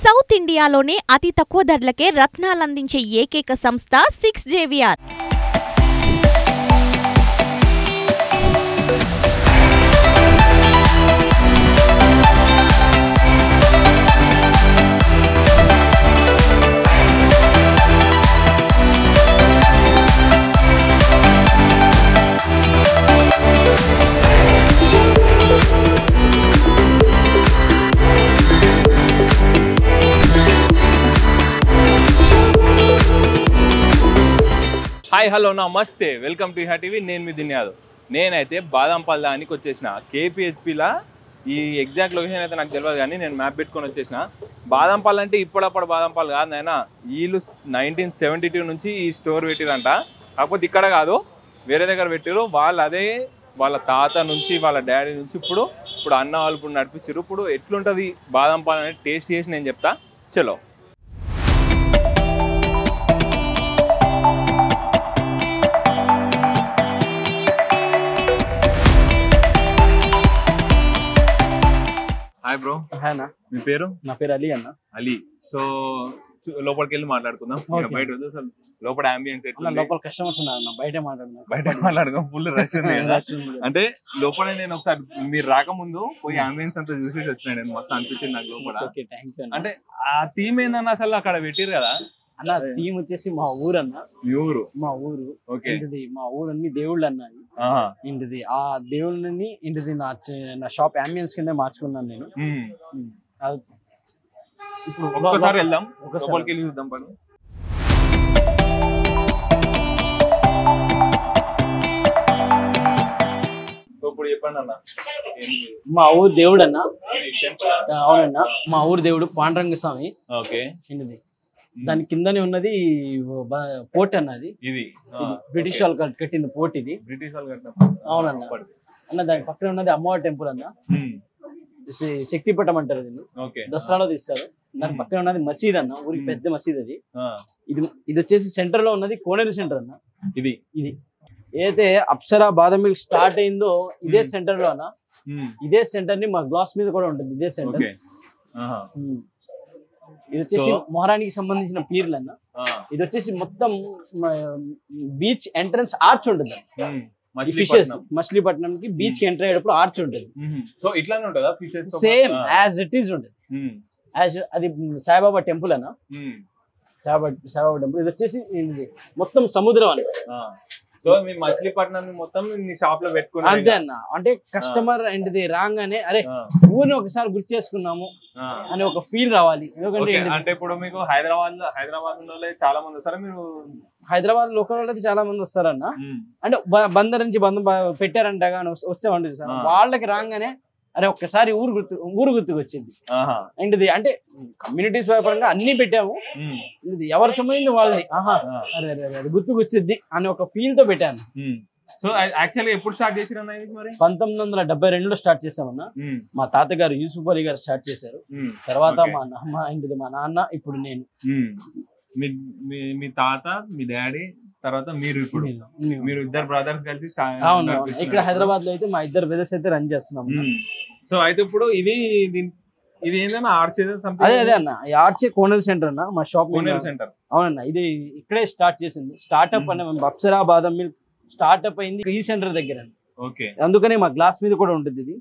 South ఇండియాలోనే అతి తక్కువ ధరలకే రత్నాలందించే ఏకైక సంస్థ సిక్స్ జేవిఆర్ హాయ్ హలో నమస్తే వెల్కమ్ టు ఇహా టీవీ నేను మీ దిన్యాదు నేనైతే బాదంపల్లి దానికి వచ్చేసిన కేపీహెచ్పిలా ఈ ఎగ్జాక్ట్ లొకేషన్ అయితే నాకు తెలియదు కానీ నేను మ్యాప్ పెట్టుకొని వచ్చేసిన బాదంపల్లి అంటే ఇప్పుడప్పుడు బాదంపల్లి కాదు నాయన వీళ్ళు నైన్టీన్ సెవెంటీ టూ నుంచి ఈ స్టోర్ పెట్టిరంట కాకపోతే ఇక్కడ కాదు వేరే దగ్గర పెట్టారు వాళ్ళు అదే వాళ్ళ తాత నుంచి వాళ్ళ డాడీ నుంచి ఇప్పుడు ఇప్పుడు అన్న వాళ్ళు ఇప్పుడు నడిపించారు ఇప్పుడు ఎట్లుంటుంది బాదంపాలు అనేది టేస్ట్ చేసి నేను చెప్తా చలో హాయ్ బ్రో హాయ్నా మీ పేరు నా పేరు అలీ అన్న అలీ సో చు- లోపలికి వెళ్ళి మాట్లాడుకుందాం ఇక Okay. బయట వద్దు అసలు లోపల అంబియన్స్ అన్న ఎట్లా లోపల కస్టమర్స్ ఉన్నారు అన్న బయట మాట్లాడుతున్నా బయట మాట్లాడుకుందాం ఫుల్ రష్ ఉంది కదా. అంటే లోపల నేను ఒకసారి మీరు రాకముందు పోయి అంబియన్స్ అంతా చూసేసి వచ్చినా నేను మస్తు అనిపించింది నాకు లోపల ఓకే థ్యాంక్ యూ అంటే ఆ థీమ్ ఏందన్న అసలు అక్కడ పెట్టిరు కదా అన్న టీం వచ్చేసి మా ఊరు అన్న మీ ఊరు మా ఊరు ఓకే ఏంటిది మా ఊరు అన్ని దేవుళ్ళు అన్నాయి ఆహా. ఏంటిది ఆ దేవుళ్ళని ఏంటిది నా చ- నా షాప్ అంబియన్స్ కింద మార్చుకున్నాను నేను ఉమ్. ఉమ్. అది- ఇప్పుడు ఒక్కసారి వెళ్దాం ఒకసారి. లోపలికి వెళ్ళి చూద్దాం పని సో ఇప్పుడు చెప్పండి అన్న ఏంది? మా ఊరు దేవుడు అన్న ఈ temple ఆ? అవునన్న మా ఊరు దేవుడు పాండురంగ స్వామి ఓకే ఏంటిది దాని కిందనే ఉన్నది పోర్ట్ అన్నది ఇది ఆ, ఇది బ్రిటిష్ ఓకే. వాళ్ళు కట్- కట్టిన పోర్ట్ ఇది బ్రిటిష్ వాళ్ళు కట్టిన అవునన్న. అన్న దాని పక్కన ఉన్నది అమ్మవారి టెంపుల్ అన్న ఉమ్, శ- శక్తిపీఠం అంటారు దీన్ని ఓకే దసరాలో తీస్తారు దాని మ్మ్. పక్కన ఉన్నది మసీద్ అన్న ఊరికి మ్మ్. పెద్ద మసీద్ అది ఆ, ఇది ఇది వచ్చేసి సెంటర్ లో ఉన్నది కోనేరు సెంటర్ అన్న ఇది ఇది ఏదైతే అప్సరా బాదం మిల్క్ స్టార్ట్ అయిందో ఇదే మ్మ్. సెంటర్ లో అన్న ఉమ్, ఇదే సెంటర్ ని మా గ్లాస్ మీద కూడా ఉంటుంది ఇదే సెంటర్ ఓకే ఆహా, ఇది వచ్చేసి So- మొహరానికి సంబంధించిన పీర్లు అన్న ఆ, ఇది వచ్చేసి మొత్తం బీచ్ ఎంట్రన్స్ ఆర్చ్ ఉంటుంది ఉమ్, ఫిషెస్ మచిలీపట్నం. మచిలీపట్నం కి బీచ్ కి ఎంటర్ అయ్యేటప్పుడు ఆర్చ్ ఉంటుంది ఉమ్, సో ఇట్లానే ఉంటుందా fishes same as it is ఉంటుంది యాజ్ అది సాయిబాబా టెంపుల్ అన్న సాయిబాబా సాయిబాబా టెంపుల్ ఇది వచ్చేసి ఇది మొత్తం సముద్రం అన్న సో మీ మచిలీపట్నం మొత్తం మీ షాప్ లో పెట్టుకున్నారు అంతే అన్న అంటే కస్టమర్ ఏంటిది రాగానే అరే ఊరిని ఒకసారి గుర్తు చేసుకున్నాము అని ఒక ఫీల్ రావాలి ఎందుకంటే ఓకే, ఏంటిది, అంటే ఇప్పుడు మీకు హైదరాబాద్ లో హైదరాబాద్ లో చాలా మంది వస్తారా మీరు హైదరాబాద్ లోకల్ వాళ్ళకి చాలా మంది వస్తారన్న ఉమ్, అంటే బ- బందర్ నుంచి బంద్ బ- పెట్టారంట కానీ వచ్చామండి సార్ ఆ. వాళ్ళకి రాగానే అరే ఒక్కసారి ఊరు గుర్తు ఊరు గుర్తుకు వచ్చింది ఆహా, ఏంటిది అంటే కమ్యూనిటీస్ పరంగా అన్ని పెట్టాము ఉమ్, ఇది ఎవరి సంబంధించి వాళ్ళది ఆహా ఆ, అరే అరే అరే, అది గుర్తుకు వచ్చింది అని ఒక ఫీల్ తో పెట్టాను ఉమ్. సో యాక్చువల్గా ఎప్పుడు స్టార్ట్ చేసిరన్న ఇది మరి పంతొమ్మిది వందల డెబ్బై రెండులో స్టార్ట్ చేసామన్న ఉమ్, మా తాతగారు యూసుఫ్ అలీ గారు స్టార్ట్ చేశారు ఉమ్, తర్వాత Okay. మా నాన్న ఏంటిది మా నాన్న ఇప్పుడు నేను ఉమ్. మీ మీ- మీ తాత మీ డాడీ తర్వాత మీరు ఇప్పుడు నేను- నేను. మీరు ఇద్దరు బ్రదర్స్ కలిసి స్టా- అవును అవును. నడిపిస్తున్నారు. ఇక్కడ హైదరాబాద్ లో అయితే మా ఇద్దరు బ్రదర్స్ అయితే రన్ చేస్తున్నాం ఉమ్. సో అయితే ఇప్పుడు ఇది దీని- ఇది ఏంటన్నా ఆర్చ్ అదే అదే అన్న ఈ ఆర్చే కోనర్ సెంటర్ అన్న మా షాప్ కోనేరు సెంటర్ అవునన్న ఇది ఇక్కడే స్టార్ట్ చేసింది స్టార్ట్అప్ మ్మ్. అన్న మేము అప్సరా బాదం మిల్క్ స్టార్ట్అప్ అయింది ఈ సెంటర్ దగ్గర ఓకే అందుకనే మా గ్లాస్ మీద కూడా ఉంటుంది ఇది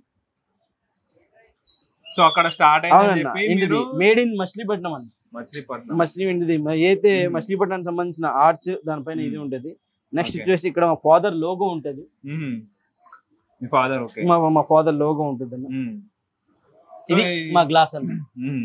సో అక్కడ స్టార్ట్ అయిందని అవునన్న చెప్పి ఏంటిది మీరు మేడ్ ఇన్ మచిలీపట్నం అన్న మచిలీపట్నం మచిలీ ఏంటిది మ- అయితే మ్మ్. మచిలీపట్నానికి సంబంధించిన ఆర్చ్ దానిపైన ఇది మ్మ్. ఉంటది నెక్స్ట్ Okay. వచ్చేసి ఇక్కడ మా ఫాదర్ లోగో ఉంటది మ్మ్. మీ ఫాదర్ ఓకే మా మా ఫాదర్ లోగో ఉంటుంది అన్న మ్మ్. ఇది సో ఈ- మా గ్లాస్ అన్న మ్మ్.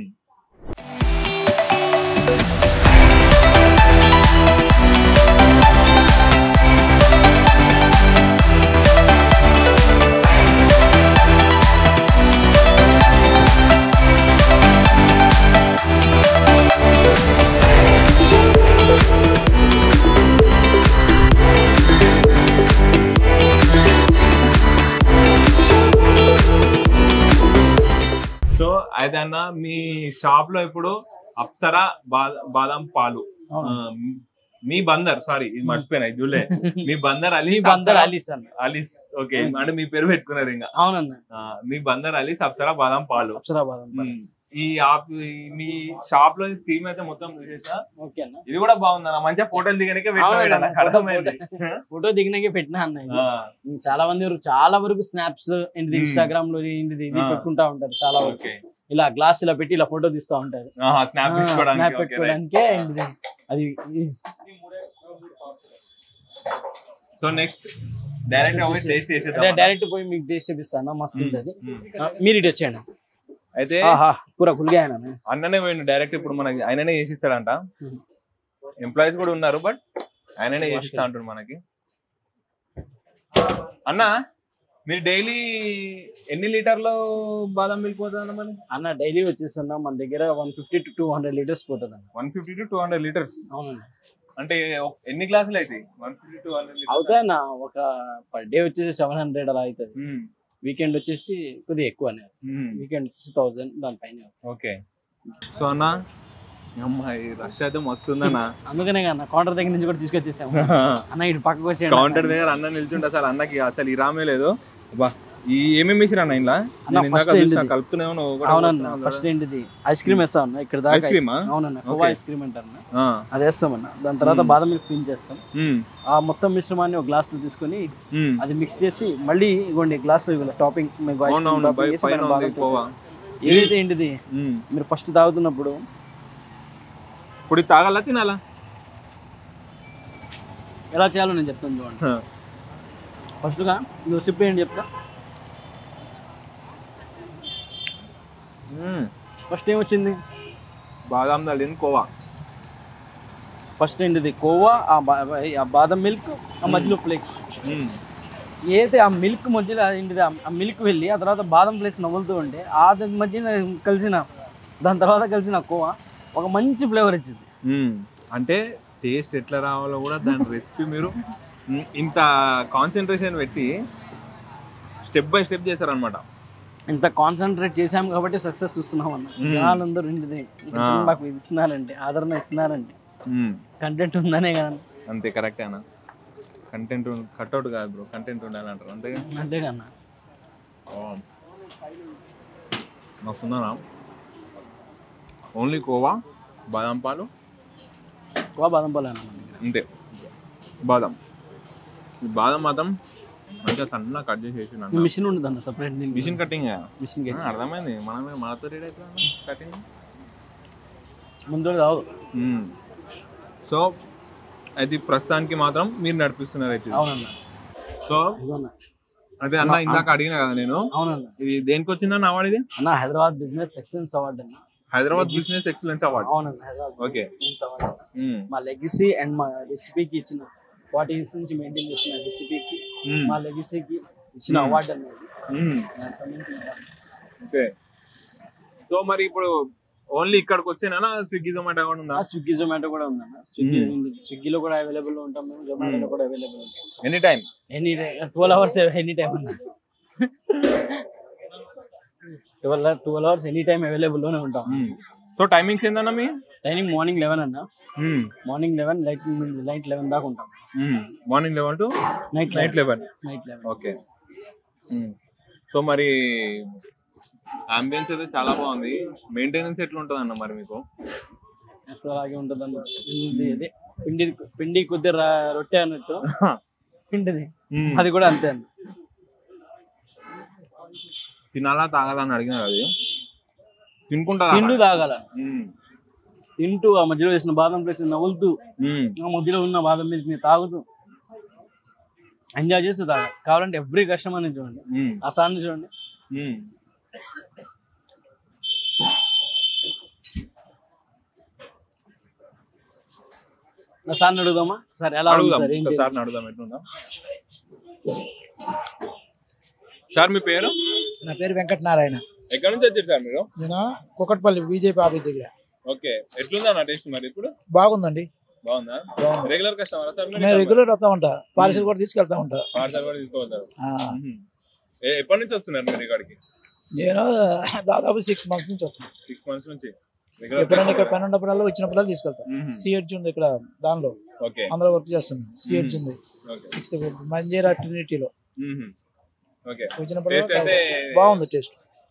సో అయితే అన్న మీ షాప్ లో ఇప్పుడు అప్సరా బా- బాదం పాలు అవును. ఆ, మీ బందర్ సారీ ఇది మర్చిపోయినా ఇది చూడలే మీ బందర్ మీ అలీస్ బందర్ అప్సరా- అలీస్ అన్న అలీస్ ఓకే అంటే మీ పేరు పెట్టుకున్నారు ఇంకా అవునన్న ఆ, మీ బందర్ అలీస్ అప్సరా బాదం పాలు అప్సరా బాదం మ్మ్. ఈ ఆప్ ఈ మీ షాప్ లో థీమ్ అయితే మొత్తం చూసేసా ఓకే అన్న ఇది కూడా బాగుంది అన్న మంచిగా ఫోటోలు దిగనికే అవునండి, నాకు అర్థమైంది ఫోటో దిగినాకే పెట్టినా అన్న ఇది. ఆ, చాలా మంది వరకు చాలా వరకు స్నాప్స్ ఏంటిది Hmm. ఇన్స్టాగ్రామ్ లో ఏంటిది ఇది ఆ. పెట్టుకుంటా ఉంటారు చాలా వరకు ఓకే ఇలా గ్లాస్ ఇలా పెట్టి ఇలా ఫోటో తీస్తా ఉంటారు స్నాప్ స్నాప్ పెట్టుకోవడానికి ఓకే, రైట్. పెట్టుకోవడానికే ఏంటిది అది ఇది సో నెక్స్ట్ డైరెక్ట్ గా వచ్చేసి- టేస్ట్ అదే చేసేద్దాం డైరెక్ట్ పోయి మీకు టేస్ట్ చేపిస్తాను మస్తు మ్మ్. ఉంటుంది మ్మ్. ఆ, మీరు ఇటు వచ్చేయండి అయితే ఆహా కూర కులిగా ఆయన అన్ననే పోయిండు డైరెక్ట్ ఇప్పుడు మనకి ఆయననే చేసిస్తాడంట Hmm. ఎంప్లాయీస్ కూడా ఉన్నారు బట్ ఆయననే చేసిస్తా అంటాడు మనకి అన్న మీరు డైలీ ఎన్ని లీటర్లు బాదం మిల్క్ పోతుంది అన్న మరి అన్న డైలీ వచ్చేస్తున్నా మన దగ్గర one fifty to two hundred litres పోతుంది అన్న one fifty to two hundred litres అవునండి అంటే ఒక- ఎన్ని గ్లాసులు అవుతాయి వన్ ఫిఫ్టీ టూ హండ్రెడ్ అవుతాయి అన్న ఒక పర్ డే వచ్చేసి సెవెన్ హండ్రెడ్ అలా అవుతుంది వీకెండ్ వచ్చేసి కొద్దిగా ఎక్కువ అనేది వీకెండ్ వచ్చేసి థౌసండ్ దానిపైన ఓకే సో అన్న అమ్మాయి రష్ అయితే మస్తు ఉందన్న అందుకనే అన్న కౌంటర్ దగ్గర నుంచి కూడా తీసుకొచ్చేసాము అన్న ఇటు పక్కకు వచ్చేయండి కౌంటర్ అన్న. దగ్గర అన్న నిల్చుంటే అసలు అన్నకి అసలు ఈ రామే లేదు అబ్బా ఈ ఏమేమి వేసిరు అన్న ఇలా అన్న, నేను ఇందాక first చూసిన ఏంటిది? కలుపుతూనే ఉన్నావు, ఒకటి అవునన్న కలుపుతున్నావు ఫస్ట్ ఏంటిది ఐస్ క్రీమ్ వేస్తాం అన్న ఇక్కడ దాకా ఐస్ క్రీమా? ice- అవునన్న కోవా Okay. ఐస్ క్రీమ్ అంటారు అన్న. ఆ, అది వేస్తామన్న దాని తర్వాత మ్మ్. బాదం మిల్క్ ఫిల్ చేస్తాం ఉమ్, ఆ మొత్తం మిశ్రమాన్ని ఒక గ్లాస్ లో తీసుకొని ఉమ్. అది మిక్స్ చేసి మళ్ళీ ఇవ్వండి గ్లాస్ లో ఇవ్వాలి టాపింగ్ మీకు ice cream అవునవును topping పై- వేసి పైన మనం ఉంది బాదం కోవా చేస్తాం. ఏదైతే ఏంటిది ఉమ్. మీరు ఫస్ట్ తాగుతున్నప్పుడు ఇప్పుడు ఇది తాగాలా తినాలా ఎలా చేయాలో నేను చెప్తాను చూడండి హ. ఫస్ట్గా నువ్వు సిప్ ఏంటి చెప్తా ఉమ్. ఫస్ట్ ఏమొచ్చింది బాదాం దళిన కోవా ఫస్ట్ ఏంటిది కోవా ఆ బా- ఆ బాదం మిల్క్ ఆ మధ్యలో ఫ్లేక్స్ ఉమ్. ఏదైతే ఆ మిల్క్ మధ్యలో ఏంటిది ఆ- ఆ మిల్క్ వెళ్ళి ఆ తర్వాత బాదం ఫ్లేక్స్ నవ్వులుతూ ఉంటే ఆ దాని మధ్య కలిసిన దాని తర్వాత కలిసిన కోవా ఒక మంచి ఫ్లేవర్ ఇచ్చింది ఉమ్. అంటే టేస్ట్ ఎట్లా రావాలో కూడా దాని రెసిపీ మీరు ఉమ్, ఇంత కాన్సన్ట్రేషన్ పెట్టి స్టెప్ బై స్టెప్ చేశారనమాట ఇంత కాన్సన్ట్రేట్ చేశాం కాబట్టి సక్సెస్ చూస్తున్నాం అన్న మ్మ్. జనాలందరూ ఏంటిది ఇక్కడ ఆ. మాకు ఇది ఇస్తున్నారంటే ఆదరణ ఇస్తున్నారంటే కంటెంట్ ఉందనే కదా అంతే కరెక్టే అన్న కంటెంట్ కట్అవుట్ కాదు బ్రో కంటెంట్ ఉండాలంటారు అంతేగా అంతేకన్నా మస్తుందనా ఓన్లీ కోవా బాదం పాలు కోవా బాదం పాలు అన్న మన దగ్గర అంతే బాదం ఈ బాదం మాత్రం మంచిగా సన్నగా కట్ చేసి వేసిన ఈ మిషన్ ఉండదు అన్న సపరేట్ మిషన్ కటింగ్ మిషన్ అర్థమైంది మనమే మనతో రెడీ అవుతుంది కటింగ్ ముందు రోజు రావు సో అయితే ఈ ప్రస్తుతానికి మాత్రం మీరు నడిపిస్తున్నారు అయితే ఇది. అవునన్న సో ఇదిగోన్న. అయితే అన్న ఇందాక అడిగిన కదా నేను అవునన్న ఇది దేనికి వచ్చిందన్న అవార్డు ఇది అన్న హైదరాబాద్ బిజినెస్ ఎక్సలెన్స్ అవార్డు అన్న హైదరాబాద్ బిజినెస్ ఎక్సలెన్స్ అవార్డు అవునన్న హైదరాబాద్ Okay. ఎక్సలెన్స్ అవార్డు మా లెగసీ అండ్ మా రెసిపీకి ఇచ్చిన ఫార్టీ ఇయర్స్ నుంచి మెయింటైన్ చేస్తున్న రెసిపీకి మా లెగసీకి ఇచ్చిన Hmm. అవార్డు అన్నది దానికి సంబంధించిన award. ఓకే సో మరి ఇప్పుడు ఓన్లీ ఇక్కడికి వచ్చేనా స్విగ్గీ జొమాటో కూడా ఉందా ఆ స్విగ్గీ జొమాటో కూడా ఉందన్న స్విగ్గీ Hmm. స్విగ్గీలో కూడా అవైలబుల్ ఉంటాం మేము జొమాటోలో Hmm. కూడా అవైలబుల్ ఉంటాం any time any twelve hours any time అన్న twelve twelve hours any time available లోనే ఉంటాం సో టైమింగ్స్ ఏందన్న మీ టైమింగ్ మార్నింగ్ లెవెన్ అన్న morning eleven night night eleven దాకా ఉంటాం morning eleven to night night eleven night eleven okay so మరి ambience అయితే చాలా బాగుంది మెయింటెనెన్స్ ఎట్లా ఉంటుంది అన్న మరి మీకు అసలు అలాగే ఉంటుంది అన్న ఇది అదే పిండి పిండి కొద్ది రా- రొట్టె అన్నట్టు పిండిది మ్మ్. అది కూడా అంతే అన్న తినాలా తాగాలా అని అడిగిన అది తినుకుంటా తింటూ తాగాల మ్మ్. తింటూ ఆ మధ్యలో వేసిన బాదం ప్లేస్ నవ్వులుతూ మ్మ్. ఆ మధ్యలో ఉన్న బాదం మిల్క్ ని తాగుతూ ఎంజాయ్ చేస్తూ తాగాలి కావాలంటే ఎవ్రీ కస్టమర్ని చూడండి మ్మ్. ఆ సార్ని చూడండి మ్మ్. నా సార్ని అడుగుదామా సార్ ఎలా ఉంది అడుగుదాం సార్ ఏంటి సార్ అడుగుదాం ఎట్లుందా సార్ మీ పేరు నా పేరు వెంకటనారాయణ ఎక్కడి నుంచి వచ్చారు సార్ మీరు నేను కుకట్పల్లి బీజేపీ ఆఫీస్ దగ్గర ఓకే ఎట్లుందా నా టేస్ట్ మరి ఇప్పుడు బాగుందండి బాగుందా బాగుంది రెగ్యులర్ కస్టమర్ సార్ నేను రెగ్యులర్ వస్తా ఉంటా పార్సల్ కూడా తీసుకెళ్తా ఉంటా పార్సల్ కూడా తీసుకోవద్దారు ఆ, ఎప్పటి నుంచి వస్తున్నారు మీరు ఇక్కడికి నేను దాదాపు సిక్స్ మంత్స్ నుంచి వస్తాను సిక్స్ మంత్స్ నుంచి ఎప్పుడైనా ఇక్కడ పని ఉన్నప్పుడల్లా వచ్చినప్పుడల్లా తీసుకెళ్తా సిహెచ్ ఉంది ఇక్కడ దానిలో ఓకే అందులో వర్క్ చేస్తాను సిహెచ్ ఉంది ఓకే సిక్స్త్ మంజీరా ట్రినిటీలో ఓకే వచ్చినప్పుడు టేస్ట్ అయితే బాగుంది టేస్ట్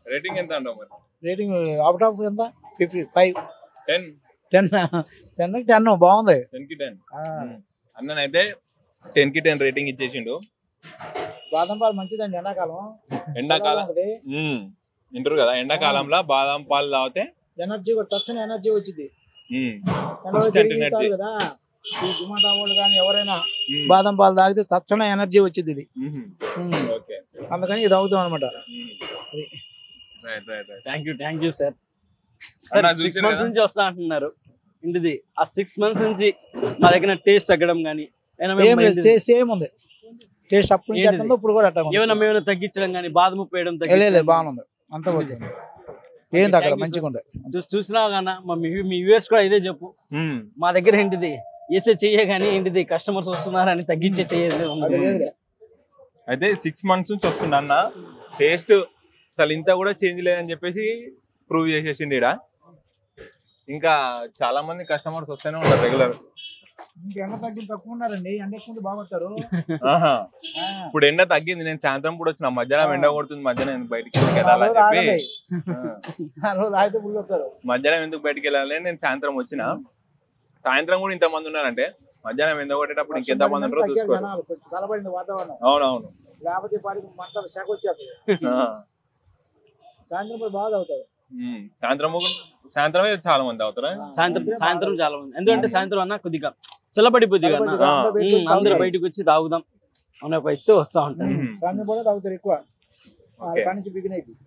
రేటింగ్ ఎంత అంటావు మరి రేటింగ్ అవుట్ ఆఫ్ ఎంత fifty five ten ten ten ten బాగుంది టెన్ కి టెన్ ఆ, అన్ననైతే టెన్ కి టెన్ రేటింగ్ ఇచ్చేసిండు బాదం పాలు మంచిదండి ఎండాకాలం ఎండాకాలం ఉంటది. ఉమ్, వింటారు కదా ఎండాకాలంలో బాదం పాలు తాగితే ఎనర్జీ కూడా తక్షణ ఎనర్జీ వచ్చింది ఉమ్, ఎండలో Instant తిరిగి energy. ఉంటారు కదా ఈ జుమాటా వాళ్ళు కానీ ఎవరైనా ఉమ్, బాదం పాలు తాగితే తక్షణ ఎనర్జీ వచ్చింది ఇది ఉమ్, ఉమ్. ఓకే అందుకని ఇది అవుతాం అనమాట um. Right right right thank you thank you sir అన్న సిక్స్ చూసారు మంత్స్ కదా నుంచి వస్తా అంటున్నారు ఇంటిది ఆ సిక్స్ మంత్స్ నుంచి మా దగ్గర టేస్ట్ తగ్గడం కానీ ఏం లేదు సేమ్ ఉంది టేస్ట్ అప్పుడు నుంచి ఏంటిది? అట్లా ఉంది, ఇప్పుడు కూడా అట్లా ఉంది. ఏమైనా మేమైనా తగ్గించడం కానీ బాదం ఉప్పు వేయడం ఏ, లేదు, లేదు, తగ్గించడం బాగుంది అంత ఓకే ఏం తగ్గదు Thank you, మంచిగా ఉంది చూసి చూసినావు కన్నా మా మీ మీ వ్యూవర్స్ కూడా ఇదే చెప్పు ఉమ్, మా దగ్గర ఏంటిది వేసే చెయ్యే కానీ ఏంటిది కస్టమర్స్ వస్తున్నారని తగ్గించే చెయ్యలేదు అది లేదు. అయితే సిక్స్ మంత్స్ నుంచి వస్తుండ అన్న టేస్ట్ అసలు ఇంత కూడా చేంజ్ లేదని చెప్పేసి ప్రూవ్ చేసేసిండు ఈడ ఇంకా చాలా మంది కస్టమర్స్ వస్తూనే ఉంటారు రెగ్యులర్ ఇంకా ఎండ తగ్గింది తక్కువ ఉన్నారండి ఎండ ఎక్కువ ఉంటే బాగుపడతారు ఇప్పుడు ఎండ తగ్గింది నేను సాయంత్రం కూడా వచ్చిన మధ్యాహ్నం ఎండ కొడుతుంది మధ్యాహ్నం ఎందుకు బయటికి ఎందుకు ఆ వెళ్ళాలని రోజు చెప్పి ఆగండి. ఆ, ఆ రోజు ఆగితే ఫుల్ వస్తారు మధ్యాహ్నం ఎందుకు బయటికి వెళ్ళాలని నేను సాయంత్రం వచ్చిన సాయంత్రం కూడా ఇంత మంది ఉన్నారంటే మధ్యాహ్నం ఎండ కొట్టేటప్పుడు ఇంకెంత మంది ఉంటారో తగ్గారు చూసుకోరు జనాలు, కొంచెం చల్లబడింది వాతావరణం అవునవును లేకపోతే పాటికి మంటలు శాఖ వచ్చేది ఆ, సాయంత్రం పోయి బాగా అవుతారు ఉమ్, సాయంత్రం కూడా- సాయంత్రమే చాలా మంది అవుతారా సాయంత్రం సాయంత్రం చాలా మంది ఎందుకంటే సాయంత్రం అన్న కొద్దిగా చల్లబడిపోద్ది కదా అన్న. ఆ. ఉమ్, అందరూ బయటకు వచ్చి తాగుదాం అనే ఒక ఎత్తు వస్తా ఉంటారు ఉమ్. సాయంత్రం కూడా తాగుతారు ఎక్కువ ఓకే. కాడి నుంచి బిగిన్ అయింది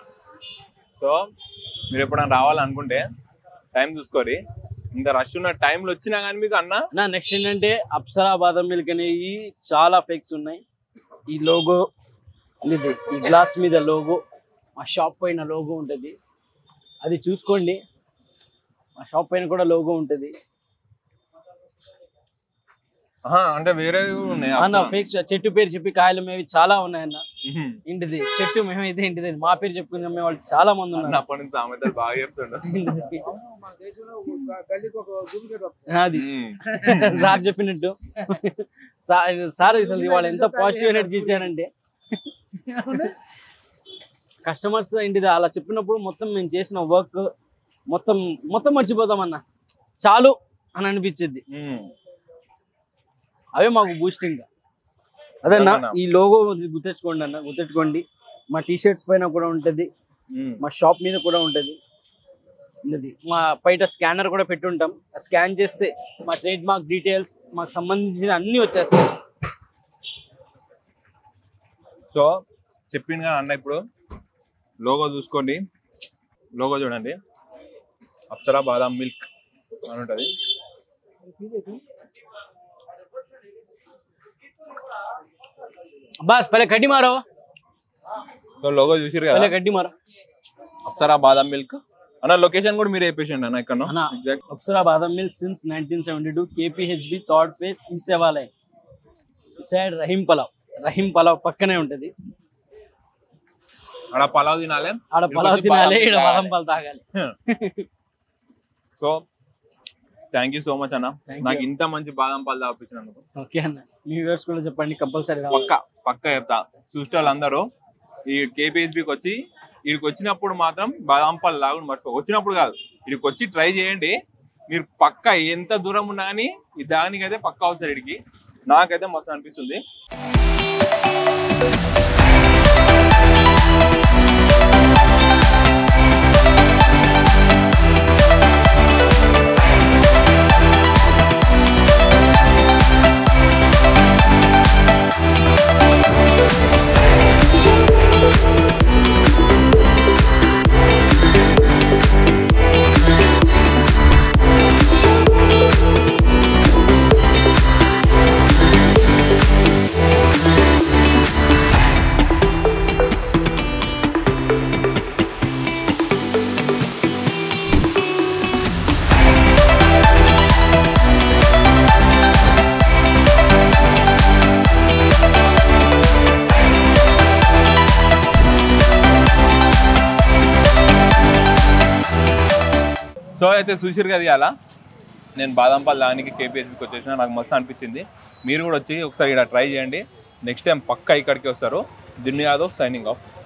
సో మీరు ఎప్పుడైనా రావాలనుకుంటే టైం చూసుకోరి ఇంత రష్ ఉన్న టైంలో వచ్చినా కానీ మీకు అన్న నా నెక్స్ట్ ఏంటంటే అప్సరా బాదం మిల్క్ అనేవి చాలా ఫేక్స్ ఉన్నాయి ఈ లోగో ఇది ఈ గ్లాస్ మీద లోగో మా షాప్ పైన లోగో ఉంటుంది అది చూసుకోండి మా షాప్ పైన కూడా లోగో ఉంటుంది ఆహా, అంటే వేరే ఉన్నాయి అన్న ఫేక్స్ చెట్టు పేరు చెప్పి కాయలు మేవి చాలా ఉన్నాయన్న ఉహుం. ఇంటిది చెట్టు మేము ఇది ఇంటిది మా పేరు చెప్పుకునే అమ్మే వాళ్ళు చాలా మంది అన్న ఉన్నారు అప్పటి నుంచి సామెతలు బాగా చెప్తుండు ఇంటిది. మన దేశంలో ఒక గల్లీకి ఒక డూప్లికేట్ వస్తుంది అది ఉమ్. సార్ చెప్పినట్టు సార్ సార్ అసలు ఇవాళ ఎంత పాజిటివ్ ఎనర్జీ ఇచ్చారంటే కస్టమర్స్ ఏంటిది అలా చెప్పినప్పుడు మొత్తం మేము చేసిన వర్క్ మొత్తం మొత్తం మర్చిపోతామన్న చాలు అని అనిపించింది ఉమ్. అవే మాకు బూస్టింగ్ అదన్నా అవునా? ఈ లోగో గుర్తెచ్చుకోండి అన్న గుర్తెట్టుకోండి మా టీ షర్ట్స్ పైన కూడా ఉంటది ఉమ్. మా షాప్ మీద కూడా ఉంటది ఉన్నది మా బయట స్కానర్ కూడా పెట్టుంటాం స్కాన్ చేస్తే మా ట్రేడ్ మార్క్ డీటెయిల్స్ మాకు సంబంధించిన అన్ని వచ్చేస్తాయి సో చెప్పింది కదా అన్న ఇప్పుడు లోగో చూసుకోండి లోగో చూడండి అప్సరా బాదాం మిల్క్ అని ఉంటుంది బస్ పहले గడ్డి మారో సో లోగో చూసిరు పहले కదా గడ్డి మారో అప్సరా బాదాం మిల్క్ అన్న లొకేషన్ కూడా మీరు వేపేసండి అన్న ఇక్కడ అన్న. Exact Apsara badam milk since nineteen seventy two KPHB third phase ఈ సేవాలయం సైడ్ రహీం పలావ్ రహీం పలావ్ పక్కనే ఉంటది ఆడ పలావ్ తినాలి ఆడ ఇక్కడికి పలావ్ వచ్చి తినాలి బాదం ఈడ తాగాలి. బాదం పాలు తాగాలి so thank you so much అన్న Thank నాకు you. ఇంత మంచి బాదం పాలు తాపించినందుకు ఓకే అన్న మీ వ్యూవర్స్ కూడా చెప్పండి కంపల్సరీ పక్క పక్క చెప్తా చూస్తే వాళ్ళందరూ ఈ కేపీహెచ్బికి వచ్చి వీడికి వచ్చినప్పుడు మాత్రం బాదాం పాలు లాగుడు మర్చిపో వచ్చినప్పుడు కాదు వీడికి వచ్చి ట్రై చేయండి మీరు పక్క ఎంత దూరం ఉన్నా కానీ ఈ దానికైతే పక్క అవసరం వీడికి నాకైతే మస్తు అనిపిస్తుంది సో అయితే చూసిరు కదా ఇవాళ నేను బాదం పాలు దానికి కేపీహెచ్బికి వచ్చేసిన నాకు మస్తు అనిపించింది మీరు కూడా వచ్చి ఒకసారి ఇక్కడ ట్రై చేయండి నెక్స్ట్ టైం పక్కా ఇక్కడికి వస్తారు దిన్ యాదవ్ సైనింగ్ ఆఫ్